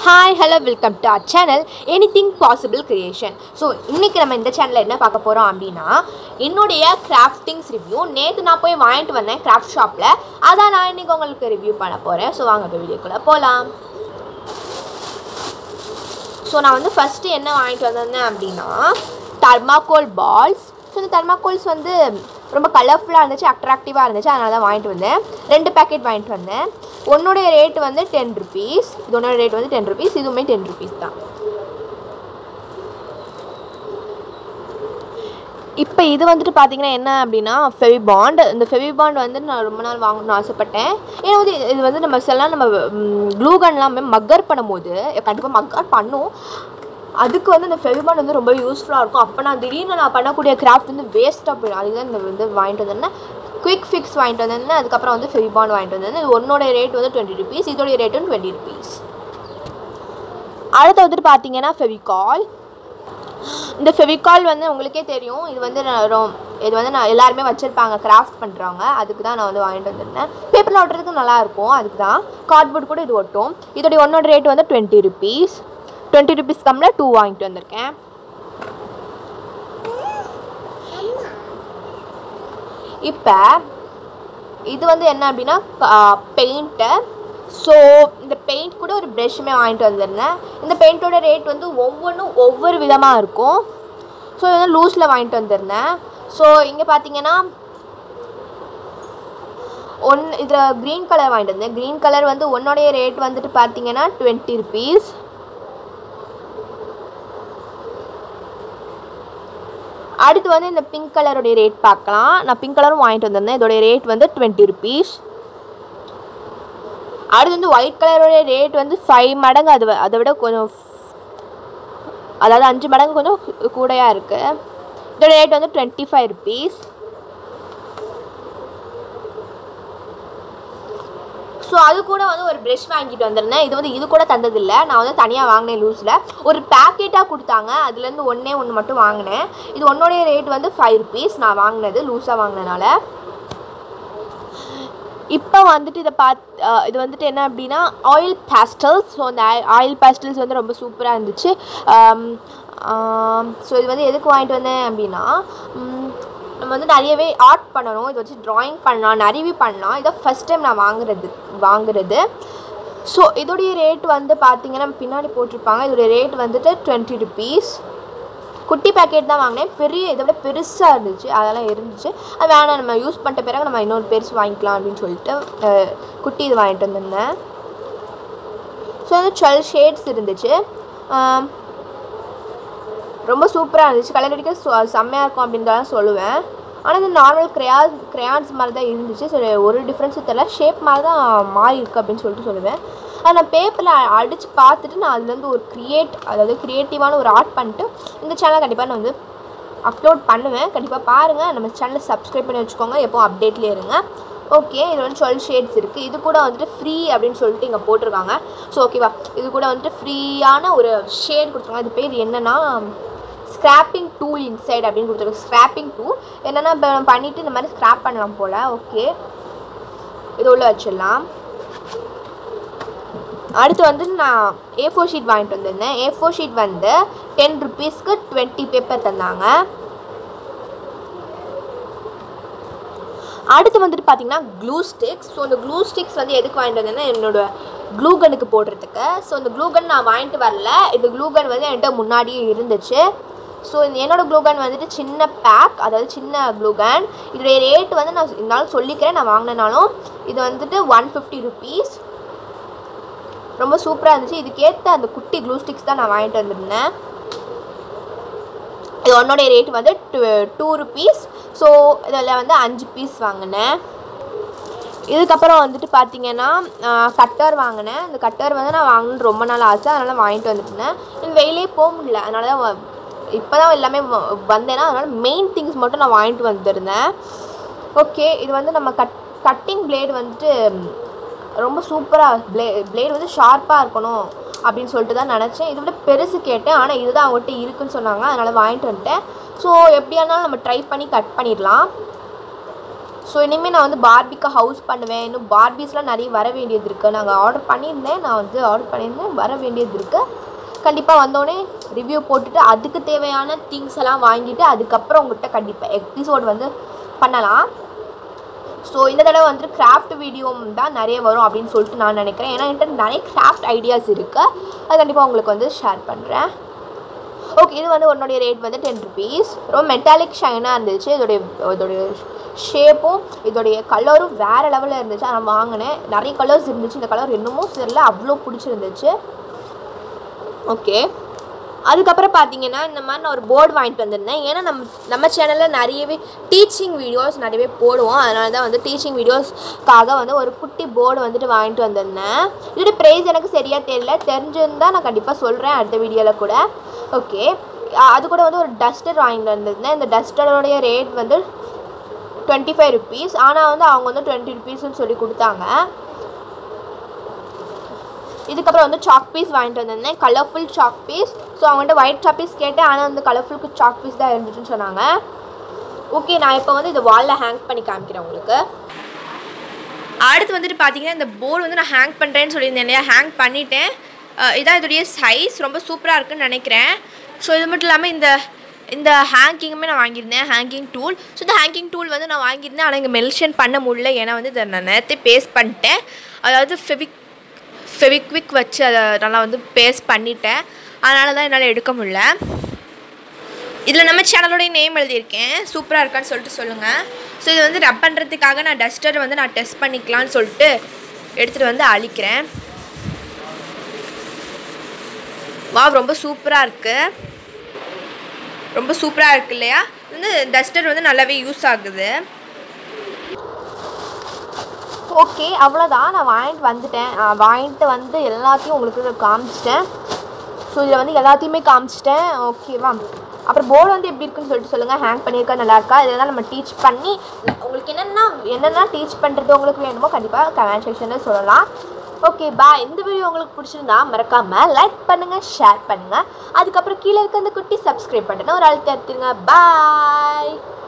hi hello welcome to our channel anything possible creation so இன்றைக்கி நம்ம இந்த சேனலில் என்ன பார்க்க போகிறோம் அப்படின்னா என்னுடைய கிராஃப்டிங்ஸ் ரிவ்யூ நேற்று நான் போய் வாங்கிட்டு வந்தேன் கிராஃப்ட் ஷாப்பில் அதான் நான் இன்றைக்கி உங்களுக்கு ரிவ்யூ பண்ண போகிறேன் ஸோ வாங்க இப்போ வீடியோக்குள்ளே போகலாம் ஸோ நான் வந்து ஃபஸ்ட்டு என்ன வாங்கிட்டு வந்திருந்தேன் அப்படின்னா தர்மாக்கோல் பால்ஸ் ஸோ இந்த தர்மாக்கோல்ஸ் வந்து ரொம்ப கலர்ஃபுல்லாக இருந்துச்சு அட்ராக்டிவாக இருந்துச்சு அதனால தான் வாங்கிட்டு வந்தேன் ரெண்டு பேக்கெட் வாங்கிட்டு வந்தேன் ஒன்றுடைய ரேட் வந்து டென் ருபீஸ் இது ஒன்றோட ரேட் வந்து டென் ருபீஸ் இதுவுமே டென் ருபீஸ் தான் இப்போ இது வந்துட்டு பார்த்தீங்கன்னா என்ன அப்படின்னா ஃபெவிபாண்ட் இந்த ஃபெவிபாண்ட் வந்து நான் ரொம்ப நாள் வாங்கணும்னு ஆசைப்பட்டேன் ஏன்னா வந்து இது வந்து நம்ம சில நம்ம க்ளூகன்லாம் மக்கர் பண்ணும்போது கண்டிப்பாக மக்கர் பண்ணும் அதுக்கு வந்து இந்த ஃபெவிபாண்ட் வந்து ரொம்ப யூஸ்ஃபுல்லாக இருக்கும் அப்போ நான் திடீர்னு நான் பண்ணக்கூடிய கிராஃப்ட் வந்து வேஸ்ட்டாக போயிடும் அதுதான் இந்த வந்து வாங்கிட்டு வந்தேன் குயிக் ஃபிக்ஸ் வாங்கிட்டு வந்தேன் அதுக்கப்புறம் வந்து ஃபெவிபாண்ட் வாங்கிட்டு வந்தேன் இது ஒன்னோட ரேட் வந்து டுவெண்ட்டி ருபீஸ் இதோடைய ரேட்டும் டுவெண்ட்டி ருபீஸ் அடுத்து வந்துட்டு பார்த்தீங்கன்னா ஃபெவிகால் இந்த ஃபெவிகால் வந்து உங்களுக்கே தெரியும் இது வந்து நான் ரொம் இது வந்து நான் எல்லாருமே வச்சுருப்பாங்க கிராஃப்ட் பண்ணுறவங்க அதுக்கு தான் நான் வந்து வாங்கிட்டு வந்திருந்தேன் பேப்பரில் ஒட்டுறதுக்கு நல்லாயிருக்கும் அதுக்கு தான் கார்ட்போர்ட் கூட இது ஒட்டும் இதோடைய ஒன்னோட ரேட் வந்து டுவெண்ட்டி ருபீஸ் டுவெண்ட்டி ருபீஸ் கம்மில் டூ வாங்கிட்டு வந்திருக்கேன் இப்போ இது வந்து என்ன அப்படின்னா பெயிண்ட்டு ஸோ இந்த பெயிண்ட் கூட ஒரு ப்ரெஷ்ஷுமே வாங்கிட்டு வந்திருந்தேன் இந்த பெயிண்ட்டோட ரேட் வந்து ஒவ்வொன்றும் ஒவ்வொரு விதமாக இருக்கும் ஸோ இது வந்து லூஸில் வாங்கிட்டு வந்திருந்தேன் ஸோ இங்கே பார்த்தீங்கன்னா ஒன் இதில் க்ரீன் கலர் வாங்கிட்டு வந்தேன் க்ரீன் கலர் வந்து ஒன்னோடைய ரேட் வந்துட்டு பார்த்தீங்கன்னா டுவெண்ட்டி ருபீஸ் அடுத்து வந்து இந்த பிங்க் கலருடைய ரேட் பார்க்கலாம் நான் பிங்க் கலரும் வாங்கிட்டு வந்திருந்தேன் இதோடைய ரேட் வந்து டுவெண்ட்டி ருபீஸ் அடுத்து வந்து ஒயிட் கலருடைய ரேட் வந்து ஃபைவ் மடங்கு அது அதை விட கொஞ்சம் அதாவது அஞ்சு மடங்கு கொஞ்சம் கூடையாக இருக்குது இதோட ரேட் வந்து டுவெண்ட்டி ஃபைவ் ருபீஸ் ஸோ அது கூட வந்து ஒரு ப்ரெஷ் வாங்கிட்டு வந்திருந்தேன் இது வந்து இது கூட தந்ததில்லை நான் வந்து தனியாக வாங்கினேன் லூஸில் ஒரு பேக்கெட்டாக கொடுத்தாங்க அதுலேருந்து ஒன்றே ஒன்று மட்டும் வாங்கினேன் இது ஒன்னோடைய ரேட் வந்து ஃபைவ் ருபீஸ் நான் வாங்கினது லூஸாக வாங்கினனால இப்போ வந்துட்டு இதை பார்த் இது வந்துட்டு என்ன அப்படின்னா ஆயில் பேஸ்டல்ஸ் ஸோ அந்த ஆயில் பேஸ்டல்ஸ் வந்து ரொம்ப சூப்பராக இருந்துச்சு ஸோ இது வந்து எதுக்கு வாங்கிட்டு வந்தேன் அப்படின்னா நம்ம வந்து நிறையவே ஆர்ட் பண்ணணும் இதை வச்சு ட்ராயிங் பண்ணலாம் நிறையவே பண்ணலாம் இதை ஃபஸ்ட் டைம் நான் வாங்குறது வாங்குறது ஸோ இதோடைய ரேட் வந்து பார்த்தீங்கன்னா பின்னாடி போட்டிருப்பாங்க இதோடைய ரேட் வந்துட்டு டுவெண்ட்டி ருபீஸ் குட்டி பேக்கெட் தான் வாங்கினேன் பெரிய இதை விட பெருசாக இருந்துச்சு அதெல்லாம் இருந்துச்சு அது வேணாம் நம்ம யூஸ் பண்ணிட்ட பிறகு நம்ம இன்னொரு பெருசு வாங்கிக்கலாம் அப்படின்னு சொல்லிட்டு குட்டி இது வாங்கிட்டு வந்திருந்தேன் ஸோ வந்து டுவெல் ஷேட்ஸ் இருந்துச்சு ரொம்ப சூப்பராக இருந்துச்சு கலர் அடிக்க செம்மையாக இருக்கும் அப்படின்னு தான் சொல்லுவேன் ஆனால் இது நார்மல் க்ரையான்ஸ் க்ரையான்ஸ் மாதிரி தான் இருந்துச்சு சரி ஒரு டிஃப்ரென்ஸும் தெரியல ஷேப் மாதிரி தான் மாறி இருக்குது அப்படின்னு சொல்லிட்டு சொல்லுவேன் அதை நான் பேப்பரில் அடித்து பார்த்துட்டு நான் அதுலேருந்து ஒரு க்ரியேட் அதாவது க்ரியேட்டிவான ஒரு ஆர்ட் பண்ணிட்டு இந்த சேனலை கண்டிப்பாக நான் வந்து அப்லோட் பண்ணுவேன் கண்டிப்பாக பாருங்கள் நம்ம சேனலை சப்ஸ்கிரைப் பண்ணி வச்சுக்கோங்க எப்போ அப்டேட்லேயே இருங்க ஓகே இது வந்து டுவெல் ஷேட்ஸ் இருக்குது இது கூட வந்துட்டு ஃப்ரீ அப்படின்னு சொல்லிட்டு இங்கே போட்டிருக்காங்க ஸோ ஓகேவா இது கூட வந்துட்டு ஃப்ரீயான ஒரு ஷேட் கொடுத்துருக்காங்க இது பேர் என்னென்னா ஸ்க்ராப்பிங் டூல் இன்சைட் அப்படின்னு கொடுத்துருக்கு ஸ்க்ராப்பிங் டூல் என்னென்னா இப்போ பண்ணிவிட்டு இந்த மாதிரி ஸ்க்ராப் பண்ணலாம் போல் ஓகே இது உள்ள வச்சிடலாம் அடுத்து வந்து நான் ஏ ஃபோர் ஷீட் வாங்கிட்டு வந்திருந்தேன் ஏ ஃபோர் ஷீட் வந்து டென் ருபீஸ்க்கு டுவெண்ட்டி பேப்பர் தந்தாங்க அடுத்து வந்துட்டு பார்த்தீங்கன்னா க்ளூ ஸ்டிக்ஸ் ஸோ இந்த க்ளூ ஸ்டிக்ஸ் வந்து எதுக்கு வாங்கிட்டு வந்தேன்னா என்னோட க்ளூகனுக்கு போடுறதுக்கு ஸோ இந்த க்ளூகன் நான் வாங்கிட்டு வரல இந்த க்ளூகன் வந்து என்கிட்ட முன்னாடியே இருந்துச்சு ஸோ இந்த என்னோடய க்ளூகன் வந்துட்டு சின்ன பேக் அதாவது சின்ன க்ளூகன் இதோடைய ரேட் வந்து நான் இருந்தாலும் சொல்லிக்கிறேன் நான் வாங்கினாலும் இது வந்துட்டு ஒன் ஃபிஃப்டி ருபீஸ் ரொம்ப சூப்பராக இருந்துச்சு இதுக்கேற்ற அந்த குட்டி க்ளூ ஸ்டிக்ஸ் தான் நான் வாங்கிட்டு வந்திருந்தேன் இது ஒன்னோடைய ரேட் வந்து டூ டூ ருபீஸ் ஸோ இதில் வந்து அஞ்சு பீஸ் வாங்கினேன் இதுக்கப்புறம் வந்துட்டு பார்த்தீங்கன்னா கட்டர் வாங்கினேன் இந்த கட்டர் வந்து நான் வாங்கணுன்னு ரொம்ப நாள் ஆசை அதனால் வாங்கிட்டு வந்துட்டுருந்தேன் எனக்கு வெயிலே போக முடியல அதனால தான் இப்போ தான் எல்லாமே வந்தேன்னா அதனால் மெயின் திங்ஸ் மட்டும் நான் வாங்கிட்டு வந்துருந்தேன் ஓகே இது வந்து நம்ம கட் கட்டிங் பிளேடு வந்துட்டு ரொம்ப சூப்பராக ப்ளே பிளேடு வந்து ஷார்ப்பாக இருக்கணும் அப்படின்னு சொல்லிட்டு தான் நினச்சேன் இதை விட பெருசு கேட்டேன் ஆனால் இதுதான் அவங்ககிட்ட இருக்குன்னு சொன்னாங்க அதனால் வாங்கிட்டு வந்துட்டேன் ஸோ எப்படியா இருந்தாலும் நம்ம ட்ரை பண்ணி கட் பண்ணிடலாம் ஸோ இனிமேல் நான் வந்து பார்பிக்கு ஹவுஸ் பண்ணுவேன் இன்னும் பார்பிஸ்லாம் நிறைய வர வேண்டியது இருக்குது நாங்கள் ஆர்டர் பண்ணியிருந்தேன் நான் வந்து ஆர்டர் பண்ணியிருந்தேன் வர வேண்டியது இருக்குது கண்டிப்பாக வந்தோடனே ரிவ்யூ போட்டுட்டு அதுக்கு தேவையான திங்ஸ் எல்லாம் வாங்கிட்டு அதுக்கப்புறம் உங்கள்கிட்ட கண்டிப்பாக எபிசோட் வந்து பண்ணலாம் ஸோ இந்த தடவை வந்துட்டு கிராஃப்ட் வீடியோ தான் நிறைய வரும் அப்படின்னு சொல்லிட்டு நான் நினைக்கிறேன் ஏன்னா என்கிட்ட நிறைய கிராஃப்ட் ஐடியாஸ் இருக்குது அது கண்டிப்பாக உங்களுக்கு வந்து ஷேர் பண்ணுறேன் ஓகே இது வந்து உன்னுடைய ரேட் வந்து டென் ருபீஸ் ரொம்ப மெட்டாலிக் ஷைனாக இருந்துச்சு இதோடைய இதோடைய ஷேப்பும் இதோடைய கலரும் வேறு லெவலில் இருந்துச்சு நான் வாங்கினேன் நிறைய கலர்ஸ் இருந்துச்சு இந்த கலர் இன்னமும் தெரியல அவ்வளோ பிடிச்சிருந்துச்சு ஓகே அதுக்கப்புறம் பார்த்தீங்கன்னா இந்த மாதிரி நான் ஒரு போர்டு வாங்கிட்டு வந்திருந்தேன் ஏன்னா நம்ம நம்ம சேனலில் நிறையவே டீச்சிங் வீடியோஸ் நிறையவே போடுவோம் அதனால தான் வந்து டீச்சிங் வீடியோஸ்க்காக வந்து ஒரு குட்டி போர்டு வந்துட்டு வாங்கிட்டு வந்திருந்தேன் இதோட ப்ரைஸ் எனக்கு சரியாக தெரியல தெரிஞ்சிருந்தா நான் கண்டிப்பாக சொல்கிறேன் அடுத்த வீடியோவில் கூட ஓகே அது கூட வந்து ஒரு டஸ்டர் வாங்கிட்டு வந்திருந்தேன் இந்த டஸ்டரோடைய ரேட் வந்து டுவெண்ட்டி ஃபைவ் ருபீஸ் ஆனால் வந்து அவங்க வந்து டுவெண்ட்டி ருபீஸ்னு சொல்லி கொடுத்தாங்க இதுக்கப்புறம் வந்து சாக் பீஸ் வாங்கிட்டு வந்திருந்தேன் கலர்ஃபுல் சாக் பீஸ் ஸோ அவங்கள்ட்ட ஒயிட் சாக் பீஸ் கேட்டேன் ஆனால் வந்து கலர்ஃபுல்க்கு சாக் பீஸ் தான் இருந்துச்சுன்னு சொன்னாங்க ஓகே நான் இப்போ வந்து இதை வாலில் ஹேங் பண்ணி காமிக்கிறேன் உங்களுக்கு அடுத்து வந்துட்டு பார்த்தீங்கன்னா இந்த போர்டு வந்து நான் ஹேங் பண்ணுறேன்னு சொல்லியிருந்தேன் இல்லையா ஹேங் பண்ணிட்டேன் அஹ் இதான் இதோடைய சைஸ் ரொம்ப சூப்பராக இருக்குன்னு நினைக்கிறேன் ஸோ இது மட்டும் இல்லாமல் இந்த இந்த ஹேங்கிங்குமே நான் வாங்கியிருந்தேன் ஹேங்கிங் டூல் ஸோ இந்த ஹேங்கிங் டூல் வந்து நான் வாங்கியிருந்தேன் ஆனால் இங்கே மென்ஷன் பண்ண முடியல ஏன்னா வந்து இதை நான் நேரத்தை பேஸ்ட் பண்ணிட்டேன் அதாவது ஃபெவிக் ஃபெவிக்விக் வச்சு அதை நல்லா வந்து பேஸ்ட் பண்ணிட்டேன் அதனால தான் என்னால் எடுக்க முடியல இதில் நம்ம சேனலோடைய நேம் எழுதியிருக்கேன் சூப்பராக இருக்கான்னு சொல்லிட்டு சொல்லுங்கள் ஸோ இது வந்து ரப் பண்ணுறதுக்காக நான் டஸ்டர் வந்து நான் டெஸ்ட் பண்ணிக்கலாம்னு சொல்லிட்டு எடுத்துகிட்டு வந்து அழிக்கிறேன் வா ரொம்ப சூப்பராக இருக்குது ரொம்ப சூப்பராக இருக்கு இல்லையா இது வந்து டஸ்டர் வந்து நல்லாவே யூஸ் ஆகுது ஓகே அவ்வளோதான் நான் வாங்கிட்டு வந்துட்டேன் ஆ, வாங்கிட்டு வந்து எல்லாத்தையும் உங்களுக்கு காமிச்சிட்டேன் ஸோ இதில் வந்து எல்லாத்தையுமே காமிச்சிட்டேன் ஓகேவா அப்புறம் போர்டு வந்து எப்படி இருக்குன்னு சொல்லிட்டு சொல்லுங்கள் ஹேங் பண்ணியிருக்கா நல்லா இருக்கா இதெல்லாம் நம்ம டீச் பண்ணி உங்களுக்கு என்னென்ன என்னென்ன டீச் பண்ணுறது உங்களுக்கு வேணுமோ கண்டிப்பாக கமெண்ட் செக்ஷனில் சொல்லலாம் ஓகே பாய் இந்த வீடியோ உங்களுக்கு பிடிச்சிருந்தா மறக்காமல் லைக் பண்ணுங்கள் ஷேர் பண்ணுங்கள் அதுக்கப்புறம் கீழே இருக்க அந்த குட்டி சப்ஸ்கிரைப் பட்டனை ஒரு அழுத்தி எடுத்துருங்க பாய்